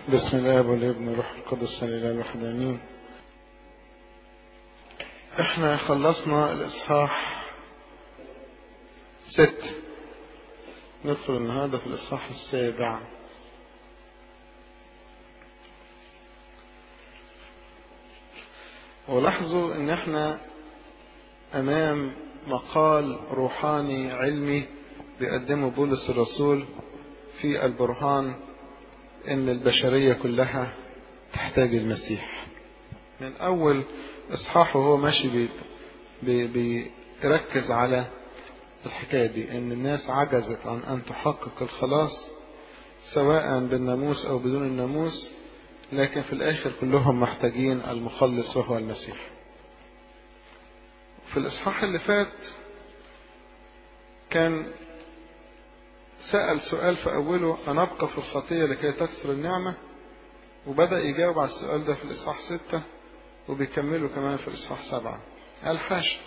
بسم الله والابن والروح القدس الاله الواحد امين احنا خلصنا الاصحاح ست ندخل النهارده في الاصحاح السابع ولاحظوا ان احنا امام مقال روحاني علمي بيقدمه بولس الرسول في البرهان ان البشريه كلها تحتاج المسيح من اول اصحاح وهو ماشي بي بي بيركز على الحكايه دي ان الناس عجزت عن ان تحقق الخلاص سواء بالناموس او بدون الناموس لكن في الاخر كلهم محتاجين المخلص وهو المسيح في الاصحاح اللي فات كان سأل سؤال في أوله أنبقى في الخطية لكي تكسر النعمة وبدأ يجاوب على السؤال ده في الإصحاح ستة وبيكمله كمان في الإصحاح سبعة قال حاشا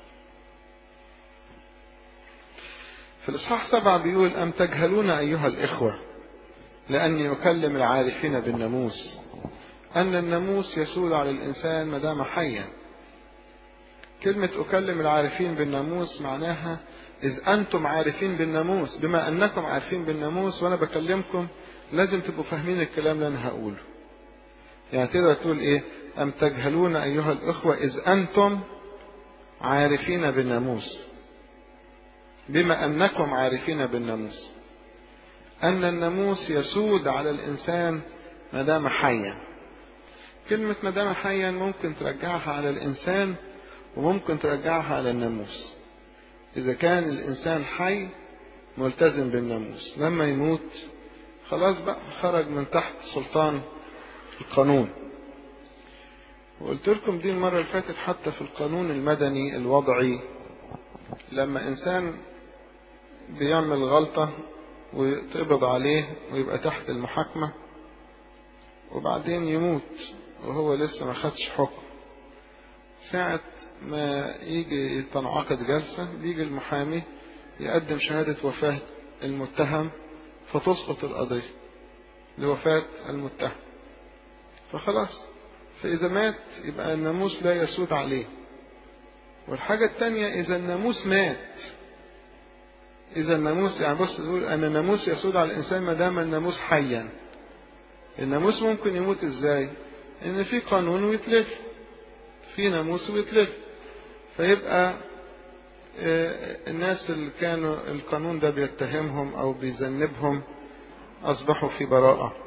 في الإصحاح سبعة بيقول أم تجهلون أيها الإخوة لأني أكلم العارفين بالناموس أن الناموس يسود على الإنسان ما دام حيا كلمة أكلم العارفين بالناموس معناها إذ أنتم عارفين بالناموس بما أنكم عارفين بالناموس وأنا بكلمكم لازم تبقوا فاهمين الكلام اللي أنا هقوله يعني تقدر تقول إيه أم تجهلون أيها الأخوة إذ أنتم عارفين بالناموس بما أنكم عارفين بالناموس أن الناموس يسود على الإنسان ما دام حيا كلمة ما دام حيا ممكن ترجعها على الإنسان وممكن ترجعها على الناموس إذا كان الإنسان حي ملتزم بالناموس لما يموت خلاص بقى خرج من تحت سلطان القانون وقلت لكم دي المرة اللي فاتت حتى في القانون المدني الوضعي لما إنسان بيعمل غلطة ويتقبض عليه ويبقى تحت المحاكمة وبعدين يموت وهو لسه ما خدش حكم ساعة ما يجي تنعقد جلسة بيجي المحامي يقدم شهادة وفاة المتهم فتسقط القضية لوفاة المتهم فخلاص فإذا مات يبقى الناموس لا يسود عليه والحاجة الثانية إذا الناموس مات إذا الناموس يعني بص تقول أن الناموس يسود على الإنسان ما دام الناموس حيا الناموس ممكن يموت إزاي؟ إن في قانون ويتلغي في ناموس ويتلغي فيبقى الناس اللي كانوا القانون ده بيتهمهم او بيذنبهم اصبحوا في براءة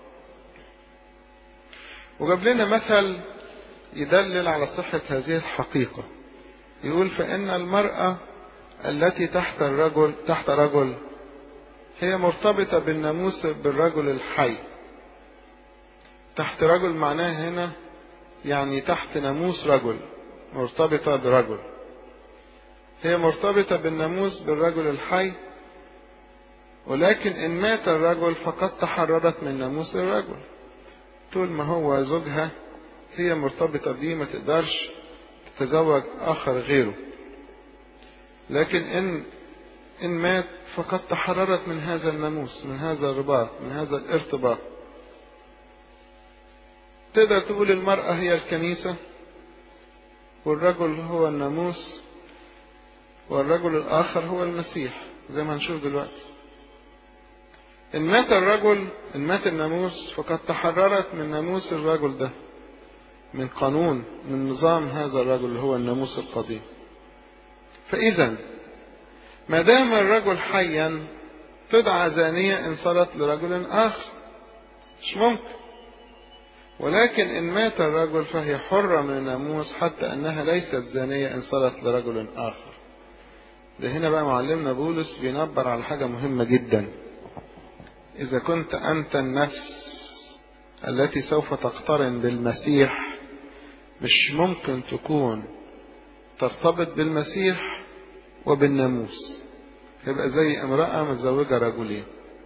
وجاب لنا مثل يدلل على صحة هذه الحقيقة يقول فإن المرأة التي تحت الرجل تحت رجل هي مرتبطة بالناموس بالرجل الحي تحت رجل معناه هنا يعني تحت ناموس رجل مرتبطة برجل هي مرتبطة بالناموس بالرجل الحي ولكن إن مات الرجل فقد تحررت من ناموس الرجل طول ما هو زوجها هي مرتبطة بيه ما تقدرش تتزوج آخر غيره لكن إن إن مات فقد تحررت من هذا الناموس من هذا الرباط من هذا الارتباط تقدر تقول المرأة هي الكنيسة والرجل هو الناموس والرجل الآخر هو المسيح زي ما هنشوف دلوقتي إن مات الرجل إن مات الناموس فقد تحررت من ناموس الرجل ده من قانون من نظام هذا الرجل اللي هو الناموس القديم فإذا ما دام الرجل حيا تدعى زانية إن صارت لرجل آخر مش ممكن ولكن إن مات الرجل فهي حرة من الناموس حتى أنها ليست زانية إن صارت لرجل آخر ده هنا بقى معلمنا بولس بينبر على حاجة مهمة جدا إذا كنت أنت النفس التي سوف تقترن بالمسيح مش ممكن تكون ترتبط بالمسيح وبالناموس يبقى زي امرأة متزوجة رجلين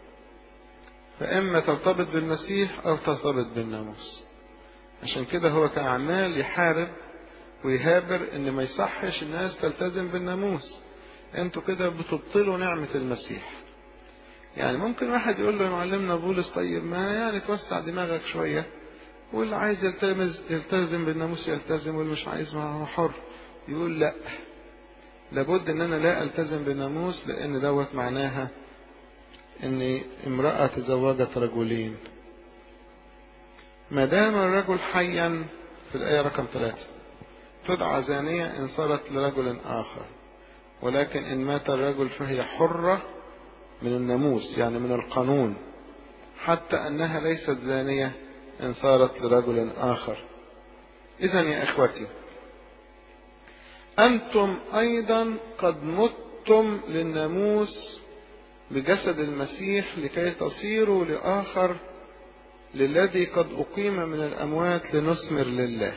فإما ترتبط بالمسيح أو ترتبط بالناموس عشان كده هو كان عمال يحارب ويهابر إن ما يصحش الناس تلتزم بالناموس انتوا كده بتبطلوا نعمة المسيح يعني ممكن واحد يقول له يا معلمنا بولس طيب ما يعني توسع دماغك شوية واللي عايز يلتزم يلتزم بالناموس يلتزم واللي مش عايز ما هو حر يقول لا لابد ان انا لا التزم بالناموس لان دوت معناها ان امرأة تزوجت رجلين ما دام الرجل حيا في الآية رقم ثلاثة تدعى زانية إن صارت لرجل آخر ولكن إن مات الرجل فهي حرة من الناموس يعني من القانون حتى أنها ليست زانية إن صارت لرجل آخر إذا يا إخوتي أنتم أيضا قد متم للناموس بجسد المسيح لكي تصيروا لآخر للذي قد أقيم من الأموات لنثمر لله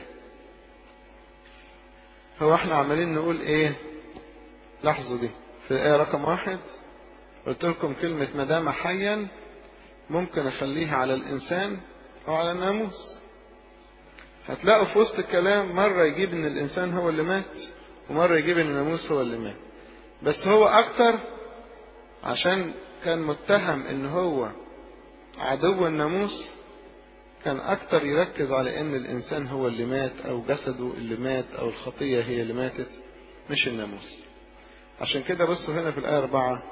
هو احنا عمالين نقول ايه لاحظوا دي في الآية رقم واحد قلت لكم كلمة مدام حيا ممكن أخليها على الإنسان أو على الناموس هتلاقوا في وسط الكلام مرة يجيب إن الإنسان هو اللي مات ومرة يجيب إن الناموس هو اللي مات بس هو أكتر عشان كان متهم إن هو عدو الناموس كان أكتر يركز على إن الإنسان هو اللي مات أو جسده اللي مات أو الخطية هي اللي ماتت مش الناموس عشان كده بصوا هنا في الآية أربعة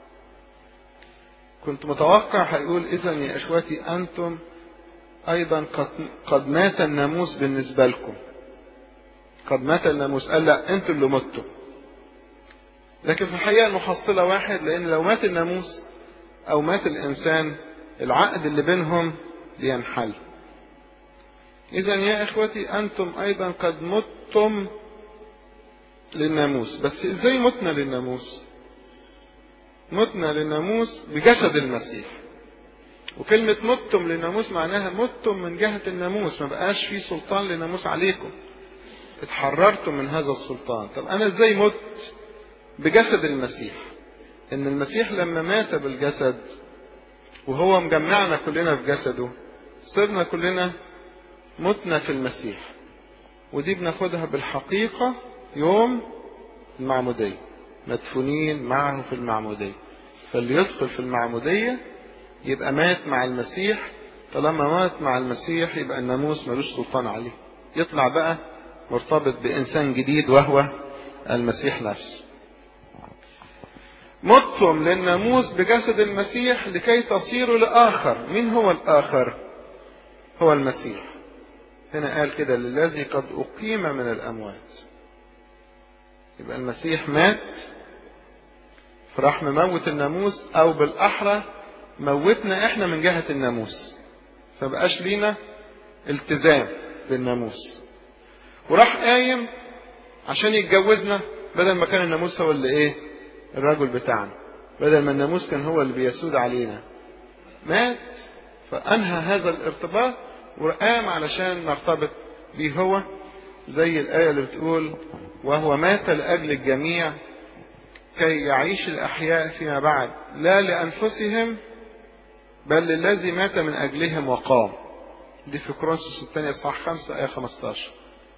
كنت متوقع هيقول إذا يا إخوتي أنتم أيضا قد, قد مات الناموس بالنسبة لكم قد مات الناموس قال لا أنتم اللي متوا لكن في الحقيقة المحصلة واحد لأن لو مات الناموس أو مات الإنسان العقد اللي بينهم بينحل إذا يا إخوتي أنتم أيضا قد متم للناموس بس إزاي متنا للناموس متنا للناموس بجسد المسيح وكلمة متم للناموس معناها متم من جهة الناموس ما بقاش في سلطان للناموس عليكم اتحررتم من هذا السلطان طب أنا إزاي مت بجسد المسيح إن المسيح لما مات بالجسد وهو مجمعنا كلنا في جسده صرنا كلنا متنا في المسيح ودي بناخدها بالحقيقة يوم المعمودية مدفونين معه في المعمودية فاللي يدخل في المعمودية يبقى مات مع المسيح طالما مات مع المسيح يبقى الناموس ملوش سلطان عليه يطلع بقى مرتبط بإنسان جديد وهو المسيح نفسه متم للناموس بجسد المسيح لكي تصيروا لآخر مين هو الآخر هو المسيح هنا قال كده للذي قد أقيم من الأموات يبقى المسيح مات فراح مموت الناموس أو بالأحرى موتنا إحنا من جهة الناموس فبقاش لينا التزام بالناموس وراح قايم عشان يتجوزنا بدل ما كان الناموس هو اللي ايه الرجل بتاعنا بدل ما الناموس كان هو اللي بيسود علينا مات فأنهى هذا الارتباط وقام علشان نرتبط بيه هو زي الآية اللي بتقول وهو مات لأجل الجميع كي يعيش الأحياء فيما بعد لا لأنفسهم بل للذي مات من أجلهم وقام دي في كورنثوس الثانية صح خمسة آية 15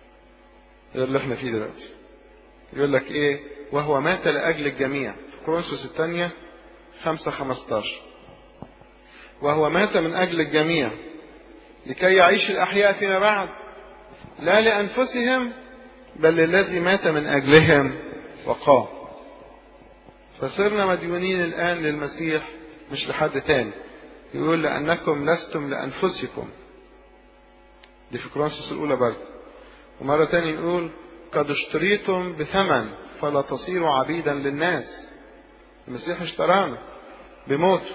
ده اللي احنا فيه دلوقتي يقول لك ايه وهو مات لأجل الجميع في كورنثوس الثانية خمسة 15 وهو مات من أجل الجميع لكي يعيش الأحياء فيما بعد لا لأنفسهم بل للذي مات من أجلهم وقام فصرنا مديونين الآن للمسيح مش لحد تاني يقول لأنكم لستم لأنفسكم دي في كورنثوس الأولى برضه ومرة تانية يقول قد اشتريتم بثمن فلا تصيروا عبيدا للناس المسيح اشترانا بموته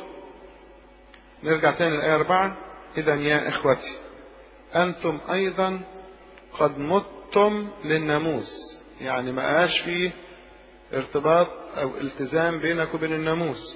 نرجع تاني للآية أربعة إذا يا إخوتي أنتم أيضا قد متم للناموس يعني ما قاش فيه ارتباط أو التزام بينك وبين الناموس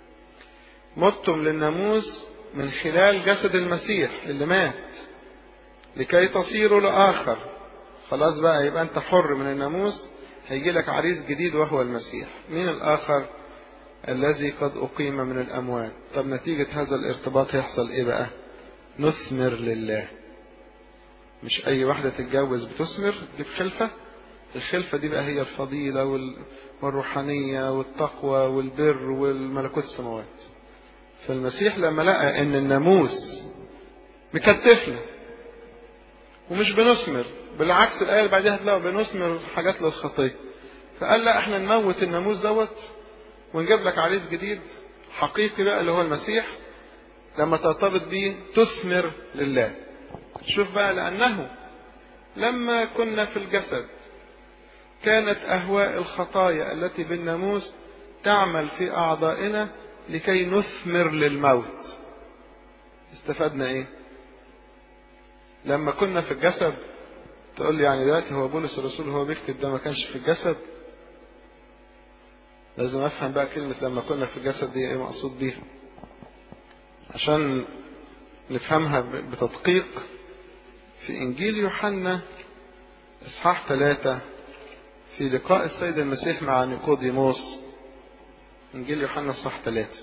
متم للناموس من خلال جسد المسيح اللي مات لكي تصيروا لآخر خلاص بقى يبقى أنت حر من الناموس هيجي لك عريس جديد وهو المسيح مين الآخر الذي قد أقيم من الأموات طب نتيجة هذا الارتباط هيحصل إيه بقى نثمر لله مش أي واحدة تتجوز بتثمر تجيب خلفة الخلفة دي بقى هي الفضيلة والروحانية والتقوى والبر والملكوت السماوات فالمسيح لما لقى ان الناموس مكتفنا ومش بنثمر بالعكس الآية اللي بعدها هتلاقوا بنثمر حاجات للخطية فقال لا احنا نموت الناموس دوت ونجيب لك عريس جديد حقيقي بقى اللي هو المسيح لما ترتبط بيه تثمر لله شوف بقى لأنه لما كنا في الجسد كانت أهواء الخطايا التي بالناموس تعمل في أعضائنا لكي نثمر للموت استفدنا ايه لما كنا في الجسد تقول لي يعني دلوقتي هو بولس الرسول هو بيكتب ده ما كانش في الجسد لازم افهم بقى كلمة لما كنا في الجسد دي ايه مقصود بيها عشان نفهمها بتدقيق في انجيل يوحنا اصحاح ثلاثة في لقاء السيد المسيح مع نيقوديموس انجيل يوحنا اصحاح ثلاثة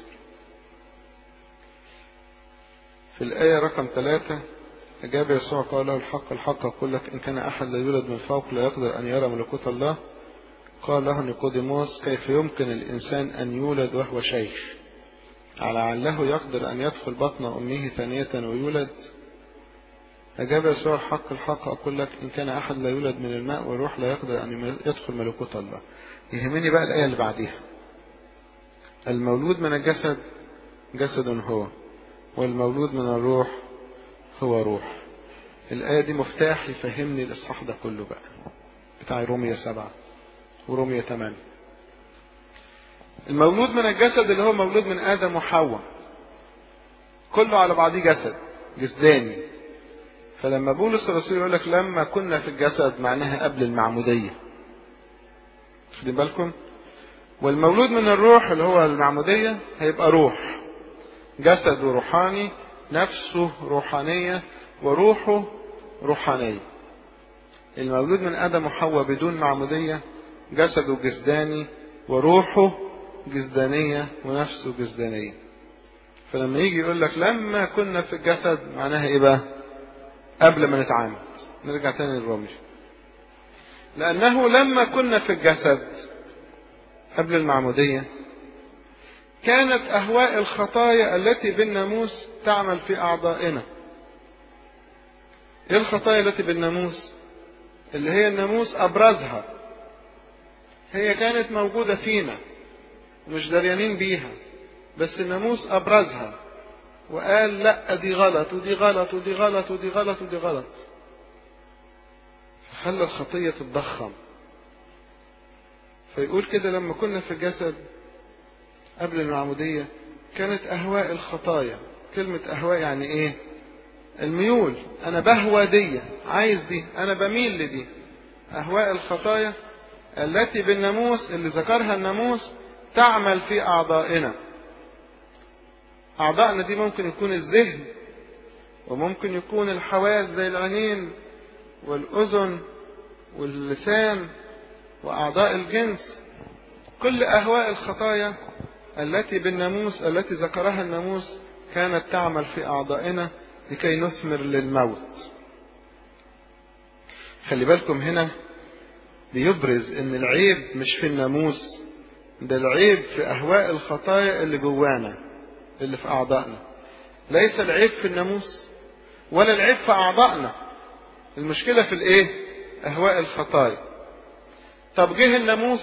في الآية رقم ثلاثة أجاب يسوع قال له الحق الحق أقول لك إن كان أحد لا يولد من فوق لا يقدر أن يرى ملكوت الله قال له نيقوديموس كيف يمكن الإنسان أن يولد وهو شيخ لعله يقدر أن يدخل بطن أمه ثانية ويولد أجاب يسوع الحق الحق أقول لك إن كان أحد لا يولد من الماء والروح لا يقدر أن يدخل ملكوت الله يهمني بقى الآية اللي بعديها المولود من الجسد جسد هو والمولود من الروح هو روح الآية دي مفتاح يفهمني الإصحاح ده كله بقى بتاع رومية سبعة ورومية ثمانية المولود من الجسد اللي هو مولود من آدم وحواء كله على بعضيه جسد جسداني فلما بولس الرسول يقول لك لما كنا في الجسد معناها قبل المعمودية خدين بالكم والمولود من الروح اللي هو المعمودية هيبقى روح جسد روحاني نفسه روحانية وروحه روحانية المولود من آدم وحواء بدون معمودية جسده جسداني وروحه جسدانية ونفسه جسدانية فلما يجي يقول لك لما كنا في الجسد معناها ايه بقى قبل ما نتعامد نرجع تاني للرمي لأنه لما كنا في الجسد قبل المعمودية كانت أهواء الخطايا التي بالناموس تعمل في أعضائنا إيه الخطايا التي بالناموس اللي هي الناموس أبرزها هي كانت موجودة فينا مش دريانين بيها بس الناموس أبرزها وقال لا دي غلط ودي غلط ودي غلط ودي غلط ودي غلط فخلى الخطية تتضخم فيقول كده لما كنا في الجسد قبل المعمودية كانت أهواء الخطايا كلمة أهواء يعني إيه الميول أنا بهوى دي عايز دي أنا بميل لدي أهواء الخطايا التي بالناموس اللي ذكرها الناموس تعمل في أعضائنا أعضائنا دي ممكن يكون الذهن وممكن يكون الحواس زي العينين والأذن واللسان وأعضاء الجنس كل أهواء الخطايا التي بالناموس التي ذكرها الناموس كانت تعمل في أعضائنا لكي نثمر للموت خلي بالكم هنا بيبرز ان العيب مش في الناموس ده العيب في اهواء الخطايا اللي جوانا اللي في اعضائنا ليس العيب في الناموس ولا العيب في اعضائنا المشكله في الايه اهواء الخطايا طب جه الناموس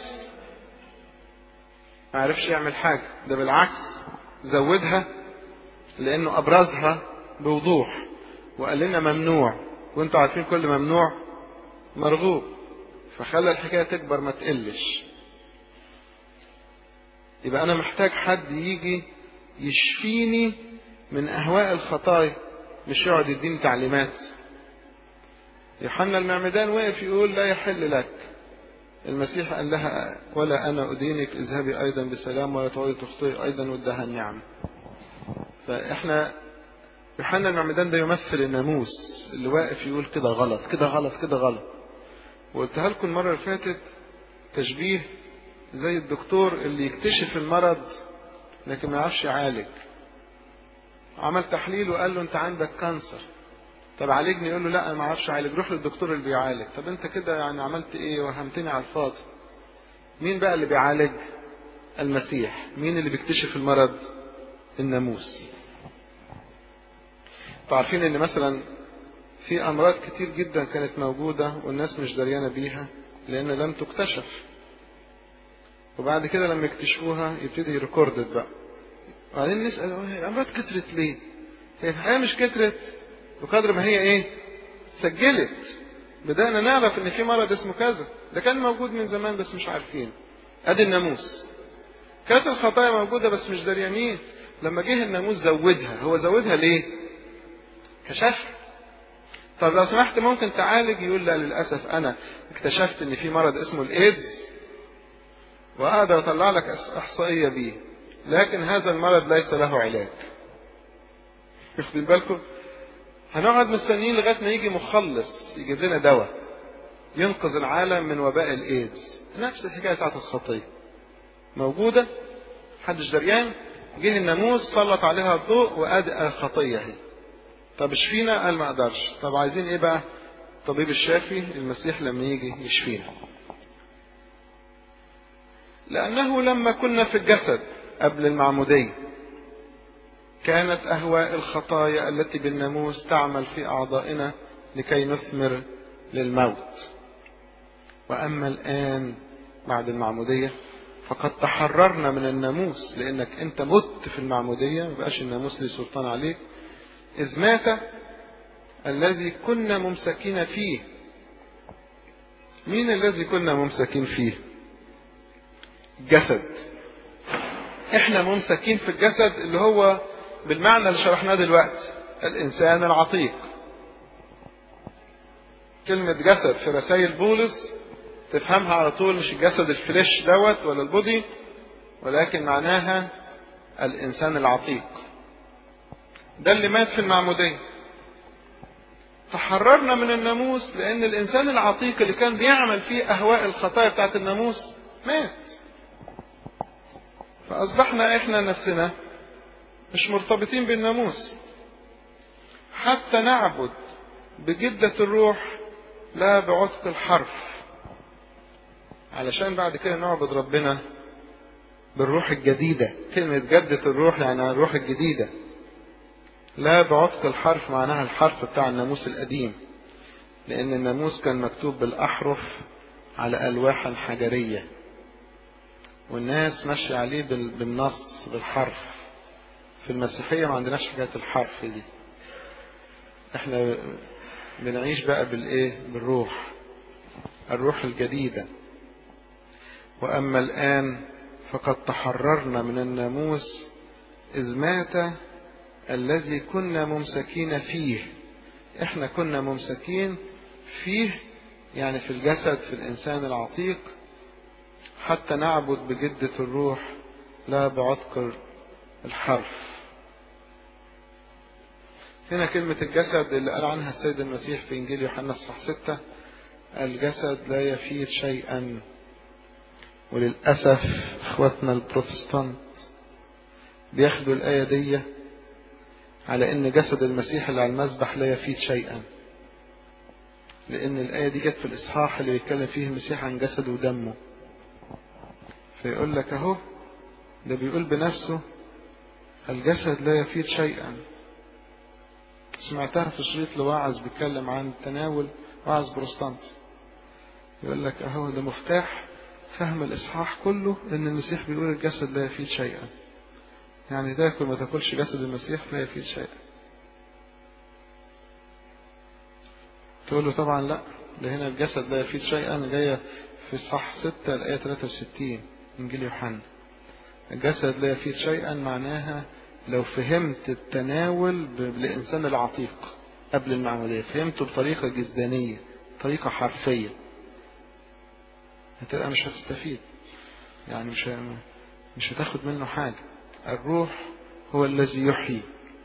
ما عرفش يعمل حاجه ده بالعكس زودها لانه ابرزها بوضوح وقال لنا ممنوع وانتوا عارفين كل ممنوع مرغوب فخلى الحكايه تكبر ما تقلش يبقى انا محتاج حد يجي يشفيني من اهواء الخطايا مش يقعد يديني تعليمات يوحنا المعمدان وقف يقول لا يحل لك المسيح قال لها ولا انا ادينك اذهبي ايضا بسلام ولا تعودي تخطئي ايضا وادها النعم فاحنا يوحنا المعمدان ده يمثل الناموس اللي واقف يقول كده غلط كده غلط كده غلط وقلتها لكم المره اللي فاتت تشبيه زي الدكتور اللي يكتشف المرض لكن ما يعرفش يعالج عمل تحليل وقال له انت عندك كانسر طب عالجني يقول له لا انا ما اعرفش اعالج روح للدكتور اللي بيعالج طب انت كده يعني عملت ايه وهمتني على الفاضي مين بقى اللي بيعالج المسيح مين اللي بيكتشف المرض الناموس عارفين ان مثلا في امراض كتير جدا كانت موجودة والناس مش دريانة بيها لان لم تكتشف وبعد كده لما يكتشفوها يبتدي ريكوردد بقى وبعدين نسأل هي الامراض كترت ليه هي في الحقيقة مش كترت بقدر ما هي ايه سجلت بدأنا نعرف ان في مرض اسمه كذا ده كان موجود من زمان بس مش عارفين ادي الناموس كانت الخطايا موجودة بس مش دريانين لما جه الناموس زودها هو زودها ليه كشفها طب لو سمحت ممكن تعالج يقول لا للأسف أنا اكتشفت إن في مرض اسمه الإيدز وأقدر أطلع لك إحصائية بيه لكن هذا المرض ليس له علاج واخدين بالكم هنقعد مستنيين لغاية ما يجي مخلص يجيب لنا دواء ينقذ العالم من وباء الإيدز نفس الحكاية بتاعت الخطية موجودة محدش دريان جه الناموس سلط عليها الضوء وأدى الخطية اهي طب اشفينا قال ما اقدرش طب عايزين ايه بقى الطبيب الشافي المسيح لما يجي يشفينا لأنه لما كنا في الجسد قبل المعمودية كانت أهواء الخطايا التي بالناموس تعمل في أعضائنا لكي نثمر للموت وأما الآن بعد المعمودية فقد تحررنا من الناموس لأنك أنت مت في المعمودية ما بقاش الناموس ليه سلطان عليك إذ مات الذي كنا ممسكين فيه مين الذي كنا ممسكين فيه الجسد احنا ممسكين في الجسد اللي هو بالمعنى اللي شرحناه دلوقتي الانسان العتيق كلمة جسد في رسائل بولس تفهمها على طول مش الجسد الفليش دوت ولا البودي ولكن معناها الانسان العتيق ده اللي مات في المعمودية تحررنا من الناموس لأن الإنسان العتيق اللي كان بيعمل فيه أهواء الخطايا بتاعت الناموس مات فأصبحنا إحنا نفسنا مش مرتبطين بالناموس حتى نعبد بجدة الروح لا بعتق الحرف علشان بعد كده نعبد ربنا بالروح الجديدة كلمة جدة الروح يعني الروح الجديدة لا بعتق الحرف معناها الحرف بتاع الناموس القديم لأن الناموس كان مكتوب بالأحرف على ألواح حجرية والناس ماشية عليه بالنص بالحرف في المسيحية ما عندناش حكاية الحرف دي احنا بنعيش بقى بالايه بالروح الروح الجديدة وأما الآن فقد تحررنا من الناموس إذ مات الذي كنا ممسكين فيه احنا كنا ممسكين فيه يعني في الجسد في الإنسان العتيق حتى نعبد بجدة الروح لا بعتق الحرف هنا كلمة الجسد اللي قال عنها السيد المسيح في إنجيل يوحنا صح ستة الجسد لا يفيد شيئا وللأسف إخواتنا البروتستانت بياخدوا الآية دي على إن جسد المسيح اللي على المذبح لا يفيد شيئا لأن الآية دي جت في الإصحاح اللي بيتكلم فيه المسيح عن جسده ودمه فيقول لك أهو ده بيقول بنفسه الجسد لا يفيد شيئا سمعتها في شريط لواعظ بيتكلم عن التناول واعظ بروستانت يقول لك اهو ده مفتاح فهم الاصحاح كله ان المسيح بيقول الجسد لا يفيد شيئا يعني تاكل ما تاكلش جسد المسيح لا يفيد شيئا تقول له طبعا لا ده هنا الجسد لا يفيد شيئا جايه في صح 6 الآية 63 إنجيل يوحنا الجسد لا يفيد شيئا معناها لو فهمت التناول للإنسان العتيق قبل المعمودية فهمته بطريقة جسدانية طريقة حرفية هتبقى مش هتستفيد يعني مش مش هتاخد منه حاجة الروح هو الذي يحيي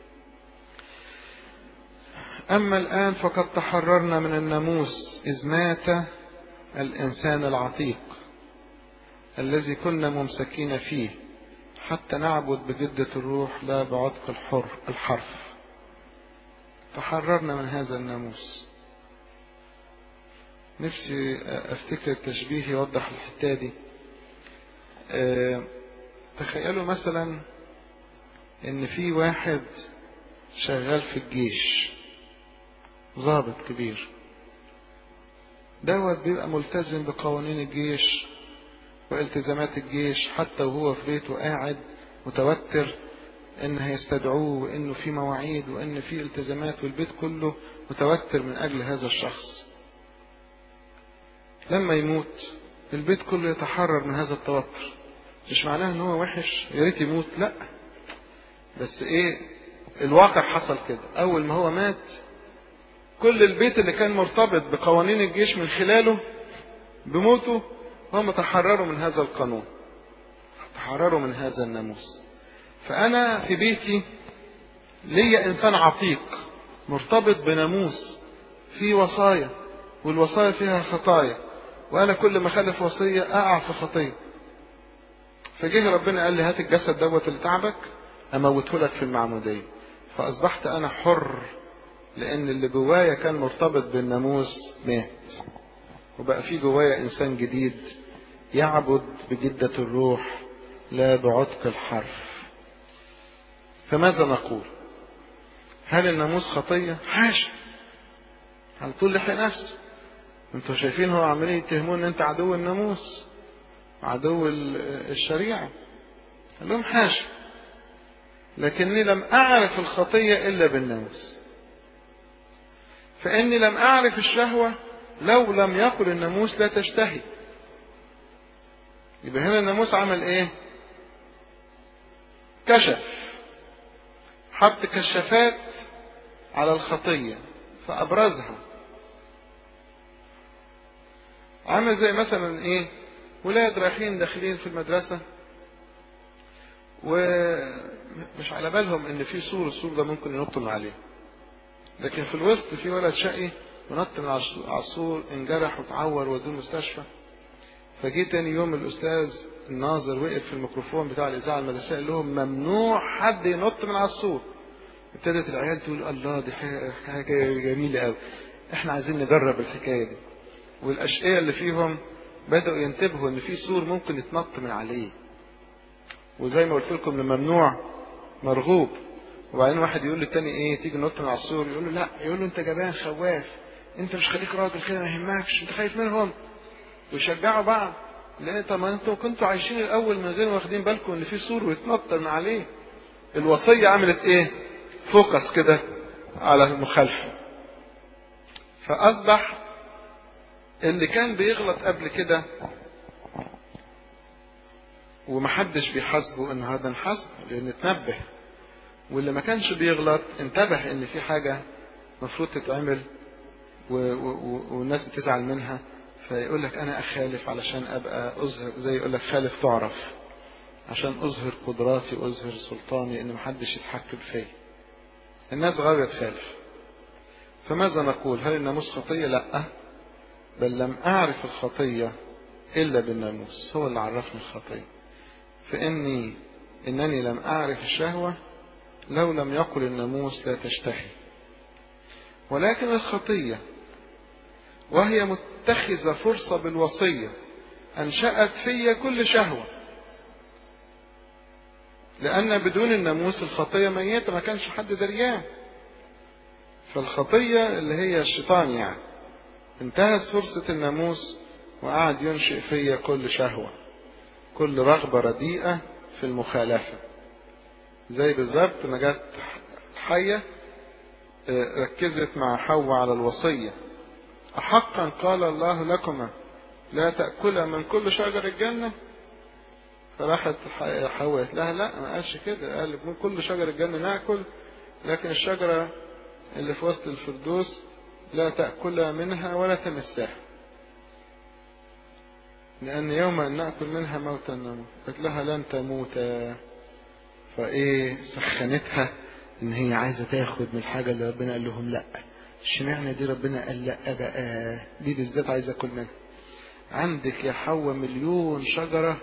أما الآن فقد تحررنا من الناموس إذ مات الإنسان العتيق الذي كنا ممسكين فيه حتى نعبد بجدة الروح لا بعتق الحر الحرف تحررنا من هذا الناموس نفسي افتكر التشبيه يوضح الحتة دي أه تخيلوا مثلا ان في واحد شغال في الجيش ضابط كبير دوت بيبقى ملتزم بقوانين الجيش والتزامات الجيش حتى وهو في بيته قاعد متوتر ان هيستدعوه وانه في مواعيد وان في التزامات والبيت كله متوتر من اجل هذا الشخص لما يموت البيت كله يتحرر من هذا التوتر مش معناه ان هو وحش يا ريت يموت لا بس ايه الواقع حصل كده اول ما هو مات كل البيت اللي كان مرتبط بقوانين الجيش من خلاله بموته هم تحرروا من هذا القانون تحرروا من هذا الناموس فأنا في بيتي ليا إنسان عتيق مرتبط بناموس في وصايا والوصايا فيها خطايا وأنا كل ما أخالف وصية أقع في خطية فجه ربنا قال لي هات الجسد دوت اللي تعبك أموته لك في المعمودية فأصبحت أنا حر لأن اللي جوايا كان مرتبط بالناموس مات وبقى في جوايا إنسان جديد يعبد بجدة الروح لا بعتق الحرف فماذا نقول هل الناموس خطية حاشا على طول لحق نفسه انتوا شايفين هو عمالين يتهمون ان انت عدو الناموس عدو الشريعة قال لهم حاشا لكني لم أعرف الخطية إلا بالناموس فإني لم أعرف الشهوة لو لم يقل الناموس لا تشتهي يبقى هنا الناموس عمل ايه كشف حط كشافات على الخطية فأبرزها عامل زي مثلا ايه ولاد رايحين داخلين في المدرسة ومش على بالهم ان في سور السور ده ممكن ينطوا من عليه لكن في الوسط في ولد شقي ونط من على السور انجرح وتعور ودوه المستشفى فجي تاني يوم الاستاذ الناظر وقف في الميكروفون بتاع الاذاعه المدرسيه قال لهم ممنوع حد ينط من على السور ابتدت العيال تقول الله دي حاجه جميله قوي احنا عايزين نجرب الحكايه دي والاشقياء اللي فيهم بداوا ينتبهوا ان في سور ممكن يتنط من عليه وزي ما قلت لكم الممنوع مرغوب وبعدين واحد يقول للتاني ايه تيجي ننط من على السور يقول له لا يقول له انت جبان خواف انت مش خليك راجل كده ما يهمكش انت خايف منهم ويشجعوا بعض لان طب ما انتوا كنتوا عايشين الاول من غير واخدين بالكم ان في سور ويتنط من عليه الوصيه عملت ايه فوكس كده على المخالفه فاصبح اللي كان بيغلط قبل كده ومحدش بيحاسبه ان هذا انحاسب لان اتنبه واللي ما كانش بيغلط انتبه ان في حاجه المفروض تتعمل و... و... والناس بتزعل منها فيقول لك انا اخالف علشان ابقى اظهر زي يقول لك خالف تعرف عشان اظهر قدراتي واظهر سلطاني ان محدش يتحكم فيا الناس غاوية تخالف فماذا نقول هل الناموس خطية لا بل لم اعرف الخطية الا بالناموس هو اللي عرفني الخطية فاني انني لم اعرف الشهوة لو لم يقل الناموس لا تشتهي ولكن الخطية وهي متخذة فرصة بالوصية أنشأت في كل شهوة لأن بدون الناموس الخطية ميتة ما كانش حد دريان فالخطية اللي هي الشيطان يعني انتهت فرصة الناموس وقعد ينشئ فيا كل شهوة كل رغبة رديئة في المخالفة زي بالظبط ما جت حية ركزت مع حواء على الوصية أحقا قال الله لكما لا تأكلا من كل شجر الجنة فراحت حواء قالت لها لا ما قالش كده قال من كل شجر الجنة نأكل لكن الشجرة اللي في وسط الفردوس لا تأكل منها ولا تمسها لأن يوم أن نأكل منها موتا نموت قالت لها لن تموتا فإيه سخنتها إن هي عايزة تاخد من الحاجة اللي ربنا قال لهم لأ اشمعنى دي ربنا قال لا بقى دي بالذات عايز اكل منها عندك يا حواء مليون شجرة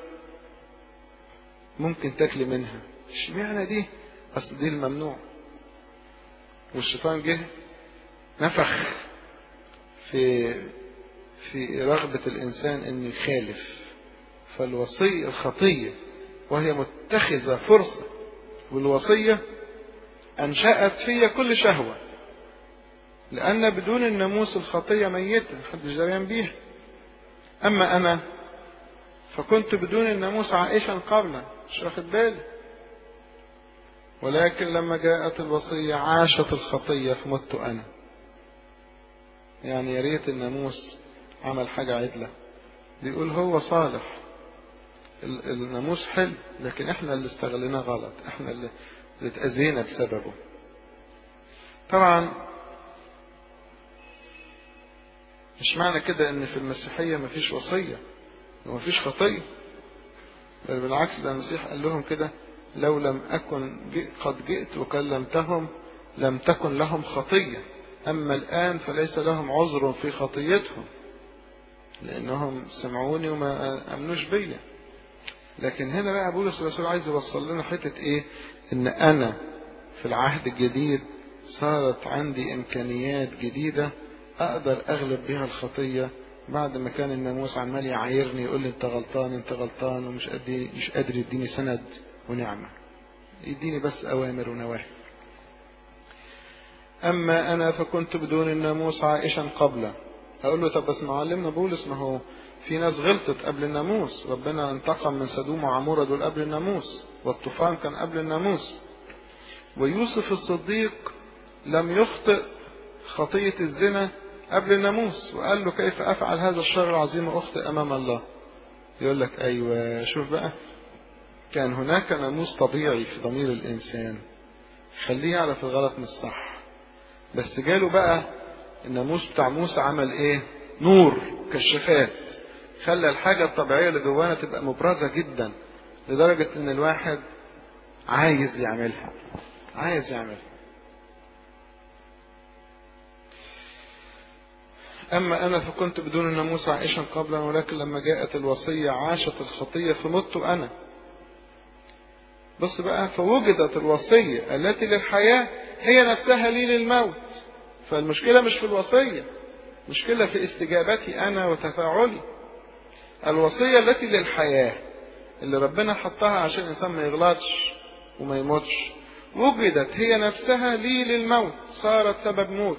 ممكن تاكلي منها اشمعنى دي اصل دي الممنوع والشيطان جه نفخ في في رغبة الإنسان أن يخالف فالوصي الخطية وهي متخذة فرصة والوصية أنشأت فيا كل شهوة لأن بدون الناموس الخطية ميتة محدش دريان بيها أما أنا فكنت بدون الناموس عائشا قبلا مش واخد بالي ولكن لما جاءت الوصية عاشت الخطية فمت أنا يعني يا ريت الناموس عمل حاجة عدلة بيقول هو صالح الناموس حلو لكن احنا اللي استغليناه غلط احنا اللي اتأذينا بسببه طبعا مش معنى كده ان في المسيحية مفيش وصية ومفيش خطية بل بالعكس ده المسيح قال لهم كده لو لم أكن قد جئت وكلمتهم لم تكن لهم خطية أما الآن فليس لهم عذر في خطيتهم لأنهم سمعوني وما أمنوش بيا لكن هنا بقى بولس الرسول عايز يوصل لنا حتة إيه إن أنا في العهد الجديد صارت عندي إمكانيات جديدة أقدر أغلب بها الخطية بعد ما كان الناموس عمال يعايرني يقول لي أنت غلطان أنت غلطان ومش قادر مش قادر يديني سند ونعمة يديني بس أوامر ونواهي أما أنا فكنت بدون الناموس عائشا قبله أقول له طب بس معلمنا بولس ما هو في ناس غلطت قبل الناموس ربنا انتقم من سدوم وعمورة دول قبل الناموس والطوفان كان قبل الناموس ويوسف الصديق لم يخطئ خطية الزنا قبل الناموس وقال له كيف أفعل هذا الشر العظيم وأخطئ أمام الله يقول لك أيوة شوف بقى كان هناك ناموس طبيعي في ضمير الإنسان خليه يعرف الغلط من الصح بس جاله بقى الناموس بتاع موسى عمل ايه نور كشافات خلى الحاجة الطبيعية اللي جوانا تبقى مبرزة جدا لدرجة ان الواحد عايز يعملها عايز يعملها أما أنا فكنت بدون الناموس عائشا قبلا ولكن لما جاءت الوصية عاشت الخطية فمت أنا بص بقى فوجدت الوصية التي للحياة هي نفسها لي للموت فالمشكلة مش في الوصية مشكلة في استجابتي أنا وتفاعلي الوصية التي للحياة اللي ربنا حطها عشان الإنسان ما يغلطش وما يموتش وجدت هي نفسها لي للموت صارت سبب موت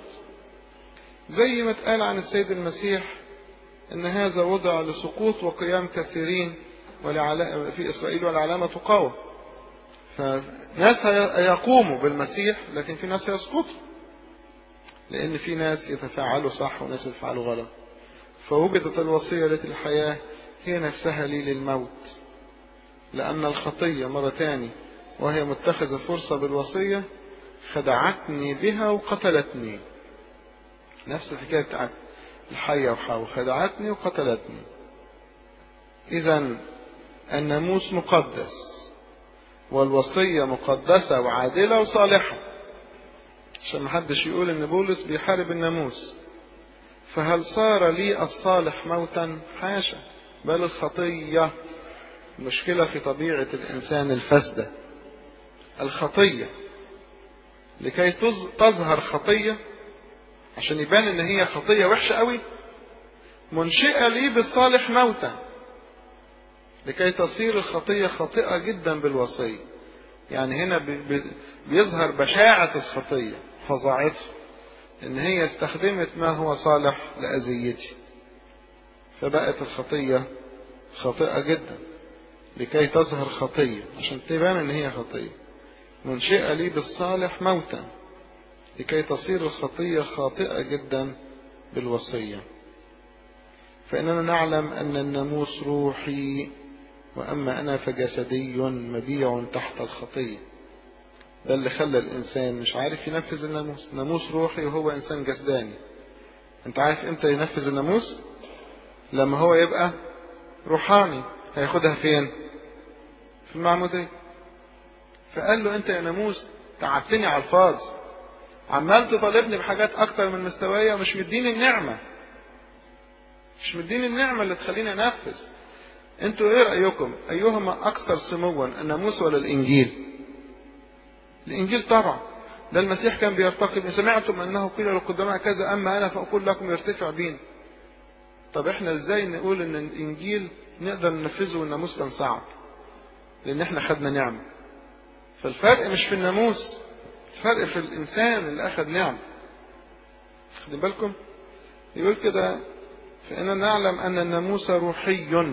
زي ما اتقال عن السيد المسيح ان هذا وضع لسقوط وقيام كثيرين في اسرائيل والعلامة تقاوم فناس يقوموا بالمسيح لكن في ناس يسقطوا لان في ناس يتفاعلوا صح وناس يتفاعلوا غلط فوجدت الوصية التي الحياة هي نفسها لي للموت لأن الخطية مرة تاني وهي متخذة فرصة بالوصية خدعتني بها وقتلتني نفس الحكاية بتاعت الحية وحاو خدعتني وقتلتني إذا الناموس مقدس والوصية مقدسة وعادلة وصالحة عشان محدش يقول ان بولس بيحارب الناموس فهل صار لي الصالح موتا حاشا بل الخطية مشكلة في طبيعة الإنسان الفاسدة الخطية لكي تظهر خطية عشان يبان ان هي خطية وحشة قوي منشئة لي بالصالح موتا لكي تصير الخطية خاطئة جدا بالوصية يعني هنا بيظهر بشاعة الخطية فظاعتها ان هي استخدمت ما هو صالح لأذيتي فبقت الخطية خاطئة جدا لكي تظهر خطية عشان تبان ان هي خطية منشئة لي بالصالح موتا لكي تصير الخطية خاطئة جدا بالوصية فإننا نعلم أن الناموس روحي وأما أنا فجسدي مبيع تحت الخطية ده اللي خلى الإنسان مش عارف ينفذ الناموس ناموس روحي وهو إنسان جسداني أنت عارف إمتى ينفذ الناموس لما هو يبقى روحاني هياخدها فين في المعمودية فقال له أنت يا ناموس تعبتني على الفاظ عمال تطالبني بحاجات أكتر من مستوايا ومش مديني النعمة مش مديني النعمة اللي تخليني أنفذ انتوا ايه رأيكم ايهما اكثر سموا الناموس ولا الانجيل الانجيل طبعا ده المسيح كان بيرتقي إن سمعتم انه قيل للقدماء كذا اما انا فاقول لكم يرتفع بينا طب احنا ازاي نقول ان الانجيل نقدر ننفذه والناموس كان صعب لان احنا خدنا نعمة فالفرق مش في الناموس الفرق في الإنسان اللي أخذ نعم خدوا بالكم يقول كده فإننا نعلم أن الناموس روحي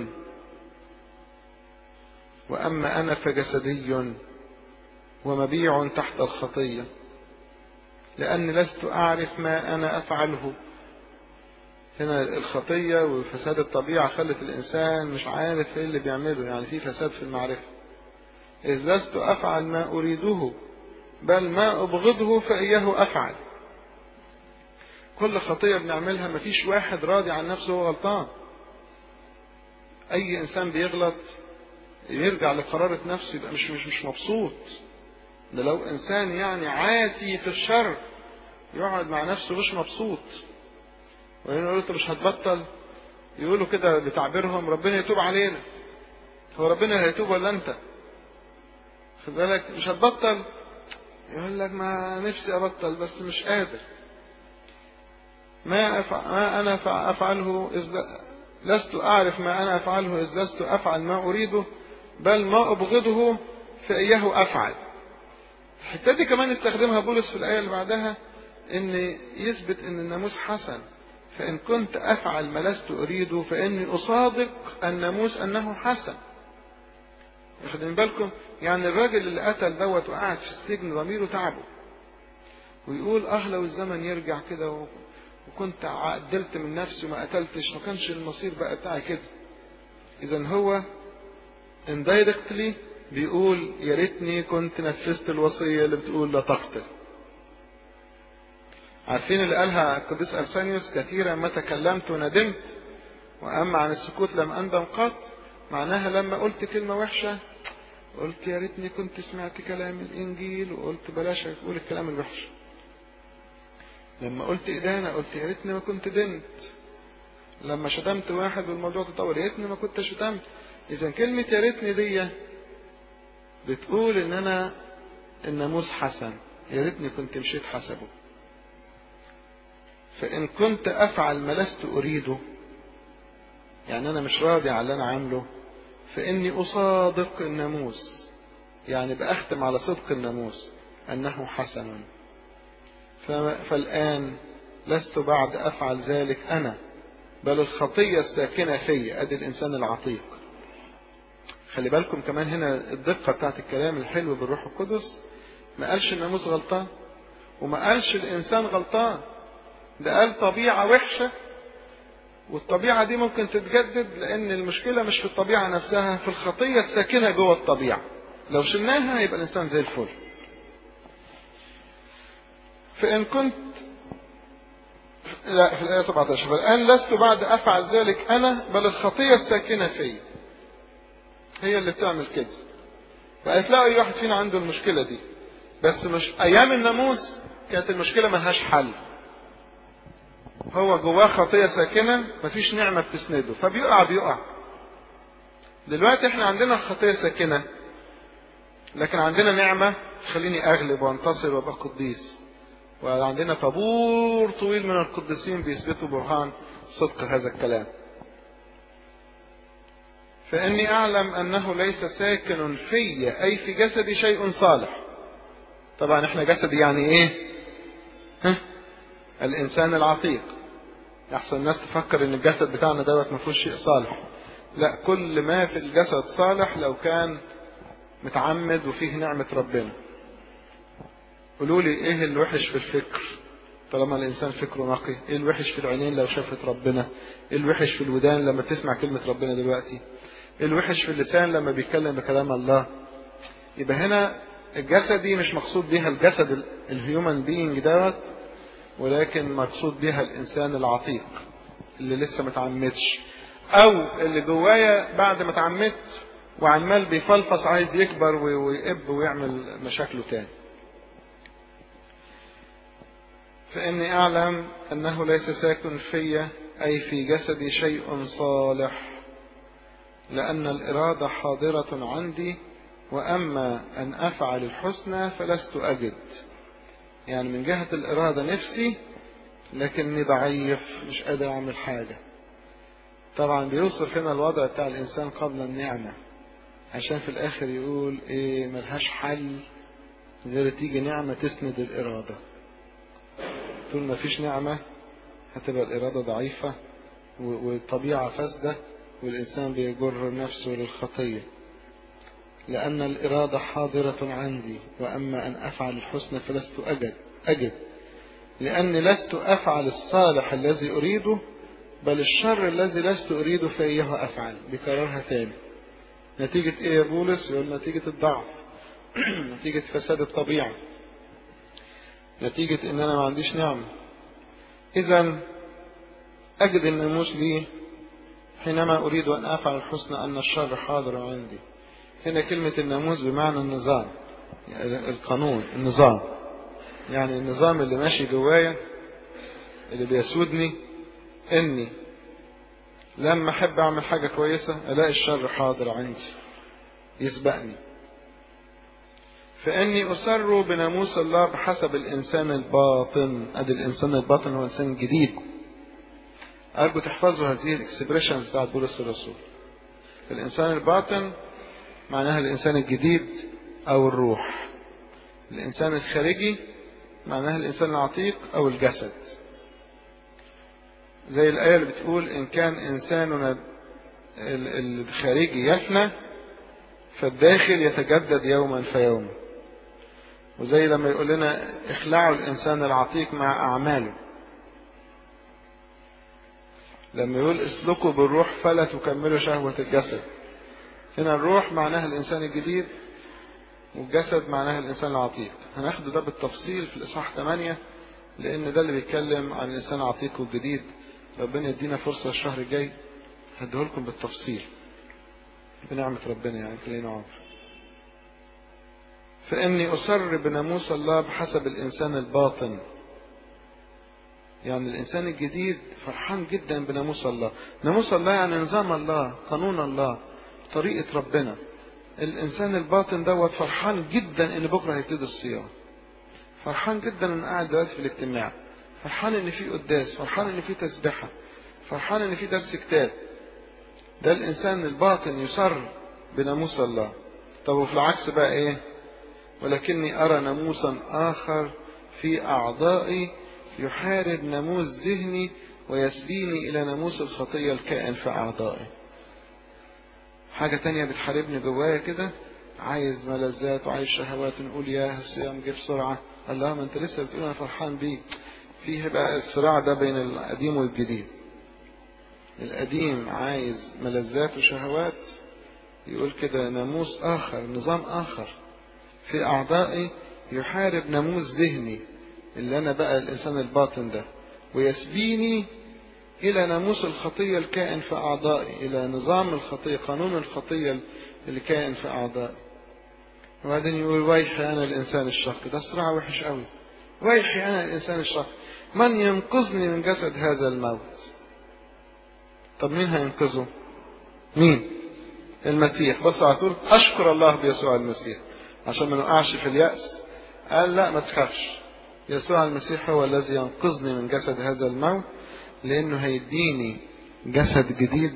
وأما أنا فجسدي ومبيع تحت الخطية لأني لست أعرف ما أنا أفعله هنا الخطية وفساد الطبيعة خلت الإنسان مش عارف إيه اللي بيعمله يعني في فساد في المعرفة إذ لست أفعل ما أريده بل ما أبغضه فإياه أفعل كل خطية بنعملها مفيش واحد راضي عن نفسه هو غلطان أي إنسان بيغلط يرجع لقرارة نفسه يبقى مش مش مش مبسوط ده لو إنسان يعني عاتي في الشر يقعد مع نفسه مش مبسوط ويقول له مش هتبطل يقولوا كده بتعبيرهم ربنا يتوب علينا هو ربنا هيتوب ولا انت خد بالك مش هتبطل يقول لك ما نفسي ابطل بس مش قادر ما, أفع... ما انا افعله اذ لست اعرف ما انا افعله اذ لست افعل ما اريده بل ما ابغضه فاياه افعل الحته دي كمان استخدمها بولس في الايه اللي بعدها ان يثبت ان الناموس حسن فإن كنت أفعل ما لست أريده فإني أصادق الناموس أنه حسن واخدين بالكم يعني الراجل اللي قتل دوت وقعد في السجن ضميره تعبه ويقول اه لو الزمن يرجع كده وكنت عدلت من نفسي وما قتلتش ما كانش المصير بقى بتاعي كده اذا هو indirectly بيقول يا ريتني كنت نفذت الوصيه اللي بتقول لا تقتل عارفين اللي قالها القديس أرسانيوس كثيرا ما تكلمت وندمت وأما عن السكوت لم أندم قط معناها لما قلت كلمة وحشة قلت يا ريتني كنت سمعت كلام الإنجيل وقلت بلاش أقول الكلام الوحش لما قلت إدانة قلت يا ريتني ما كنت دنت لما شتمت واحد والموضوع تطور يا ريتني ما كنت شتمت إذا كلمة يا ريتني دي بتقول إن أنا الناموس حسن يا ريتني كنت مشيت حسبه فإن كنت أفعل ما لست أريده يعني أنا مش راضي على اللي أنا عامله فإني أصادق الناموس يعني بأختم على صدق الناموس أنه حسن فالآن لست بعد أفعل ذلك أنا بل الخطية الساكنة في أدي الإنسان العتيق خلي بالكم كمان هنا الدقة بتاعت الكلام الحلو بالروح القدس ما قالش الناموس غلطان وما قالش الإنسان غلطان ده قال طبيعة وحشة والطبيعة دي ممكن تتجدد لأن المشكلة مش في الطبيعة نفسها في الخطية الساكنة جوه الطبيعة لو شلناها يبقى الإنسان زي الفل فإن كنت لا في الآية 17 فالآن لست بعد أفعل ذلك أنا بل الخطية الساكنة في هي اللي بتعمل كده فهتلاقوا أي واحد فينا عنده المشكلة دي بس مش أيام الناموس كانت المشكلة ملهاش حل هو جواه خطية ساكنة مفيش نعمة بتسنده فبيقع بيقع دلوقتي احنا عندنا الخطية ساكنة لكن عندنا نعمة تخليني أغلب وأنتصر وأبقى قديس وعندنا طابور طويل من القديسين بيثبتوا برهان صدق هذا الكلام فإني أعلم أنه ليس ساكن في أي في جسدي شيء صالح طبعا احنا جسدي يعني ايه ها؟ الإنسان العتيق يحصل الناس تفكر ان الجسد بتاعنا دوت ما فيهوش شيء صالح لا كل ما في الجسد صالح لو كان متعمد وفيه نعمة ربنا قولوا لي ايه الوحش في الفكر طالما الانسان فكره نقي ايه الوحش في العينين لو شافت ربنا ايه الوحش في الودان لما تسمع كلمة ربنا دلوقتي ايه الوحش في اللسان لما بيتكلم بكلام الله يبقى هنا الجسدي مش مقصود بيها الجسد الهيومن بينج دوت ولكن مقصود بها الانسان العتيق اللي لسه ما اتعمدش او اللي جوايا بعد ما اتعمدت وعمال بيفلفص عايز يكبر ويقب ويعمل مشاكله تاني فاني اعلم انه ليس ساكن في اي في جسدي شيء صالح لان الاراده حاضره عندي واما ان افعل الحسنى فلست اجد يعني من جهة الإرادة نفسي لكني ضعيف مش قادر أعمل حاجة طبعا بيوصف هنا الوضع بتاع الإنسان قبل النعمة عشان في الآخر يقول إيه ملهاش حل غير تيجي نعمة تسند الإرادة طول ما فيش نعمة هتبقى الإرادة ضعيفة والطبيعة فاسدة والإنسان بيجر نفسه للخطية لأن الإرادة حاضرة عندي وأما أن أفعل الحسن فلست أجد أجد لأني لست أفعل الصالح الذي أريده بل الشر الذي لست أريده فإياه أفعل بكررها تاني نتيجة إيه يا بولس يقول نتيجة الضعف نتيجة فساد الطبيعة نتيجة إن أنا ما عنديش نعمة إذا أجد الناموس لي حينما أريد أن أفعل الحسن أن الشر حاضر عندي هنا كلمة الناموس بمعنى النظام يعني القانون النظام يعني النظام اللي ماشي جوايا اللي بيسودني اني لما احب اعمل حاجة كويسة الاقي الشر حاضر عندي يسبقني فاني اسر بناموس الله بحسب الانسان الباطن ادي الانسان الباطن هو انسان جديد ارجو تحفظوا هذه الاكسبريشنز بتاعت بولس الرسول الانسان الباطن معناها الانسان الجديد او الروح الانسان الخارجي معناها الانسان العتيق او الجسد زي الآية اللي بتقول إن كان إنساننا الخارجي يفنى فالداخل يتجدد يوما فيوما وزي لما يقول لنا اخلعوا الإنسان العتيق مع أعماله لما يقول اسلكوا بالروح فلا تكملوا شهوة الجسد هنا الروح معناها الإنسان الجديد والجسد معناها الإنسان العتيق هناخده ده بالتفصيل في الإصحاح 8 لأن ده اللي بيتكلم عن الإنسان العتيق والجديد ربنا يدينا فرصة الشهر الجاي هديهولكم بالتفصيل بنعمة ربنا يعني كلنا عمر فإني أسر بناموس الله بحسب الإنسان الباطن يعني الإنسان الجديد فرحان جدا بناموس الله ناموس الله يعني نظام الله قانون الله طريقة ربنا الإنسان الباطن دوت فرحان جدا إن بكرة هيبتدي الصيام فرحان جدا إن قاعد دلوقتي في الاجتماع فرحان إن في قداس فرحان إن في تسبحة فرحان إن في درس كتاب ده الإنسان الباطن يسر بناموس الله طب وفي العكس بقى إيه ولكني أرى ناموسا آخر في أعضائي يحارب ناموس ذهني ويسبيني إلى ناموس الخطية الكائن في أعضائي حاجة تانية بتحاربني جوايا كده عايز ملذات وعايز شهوات نقول يا الصيام جه بسرعة الله ما انت لسه بتقول انا فرحان بيه فيه بقى الصراع ده بين القديم والجديد القديم عايز ملذات وشهوات يقول كده ناموس آخر نظام آخر في أعضائي يحارب ناموس ذهني اللي أنا بقى الإنسان الباطن ده ويسبيني إلى ناموس الخطية الكائن في أعضائي إلى نظام الخطية قانون الخطية اللي كائن في أعضائي وبعدين يقول ويحي أنا الإنسان الشق ده صراع وحش قوي ويحي أنا الإنسان الشق من ينقذني من جسد هذا الموت طب مين هينقذه مين المسيح بص على طول أشكر الله بيسوع المسيح عشان ما نقعش في اليأس قال لا ما تخافش يسوع المسيح هو الذي ينقذني من جسد هذا الموت لأنه هيديني جسد جديد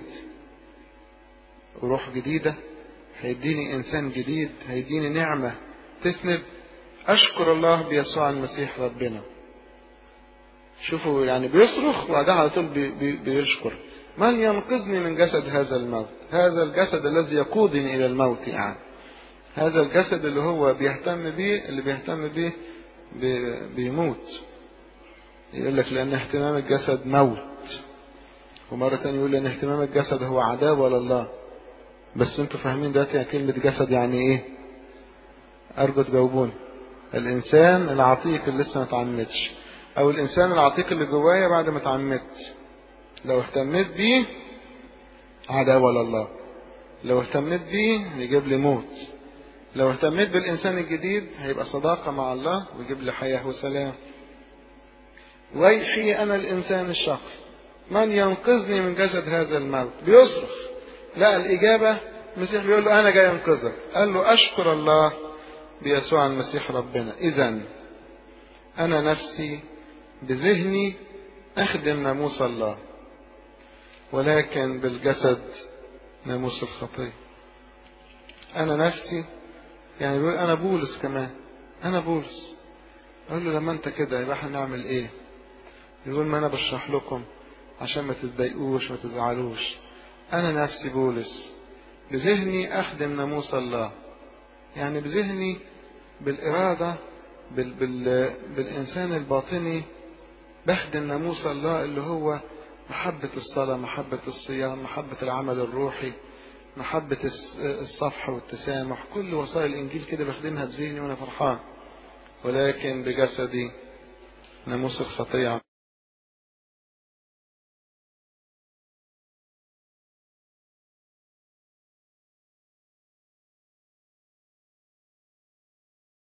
وروح جديدة هيديني إنسان جديد هيديني نعمة تسند أشكر الله بيسوع المسيح ربنا شوفوا يعني بيصرخ وبعدها على طول بي بي بيشكر من ينقذني من جسد هذا الموت هذا الجسد الذي يقودني إلى الموت يعني هذا الجسد اللي هو بيهتم بيه اللي بيهتم بيه بيموت يقول لك لأن اهتمام الجسد موت ومرة تانية يقول لأن اهتمام الجسد هو عداوة لله بس انتوا فاهمين دلوقتي كلمة جسد يعني ايه أرجو تجاوبوني الإنسان العتيق اللي لسه ما اتعمدش أو الإنسان العتيق اللي جوايا بعد ما اتعمدت لو اهتميت بيه عداوة لله لو اهتميت بيه هيجيب لي موت لو اهتميت بالإنسان الجديد هيبقى صداقة مع الله ويجيب لي حياة وسلام ويحي أنا الإنسان الشقي من ينقذني من جسد هذا الموت بيصرخ لا الإجابة المسيح بيقول له أنا جاي أنقذك قال له أشكر الله بيسوع المسيح ربنا إذا أنا نفسي بذهني أخدم ناموس الله ولكن بالجسد ناموس الخطية أنا نفسي يعني بيقول أنا بولس كمان انا بولس اقول له لما انت كده يبقى احنا نعمل ايه يقول ما انا بشرح لكم عشان ما تتضايقوش ما تزعلوش انا نفسي بولس بذهني اخدم ناموس الله يعني بذهني بالارادة بال بال بالانسان الباطني بخدم ناموس الله اللي هو محبة الصلاة محبة الصيام محبة العمل الروحي محبة الصفح والتسامح كل وسائل الإنجيل كده بخدمها بذهني وأنا فرحان ولكن بجسدي ناموس الخطيئة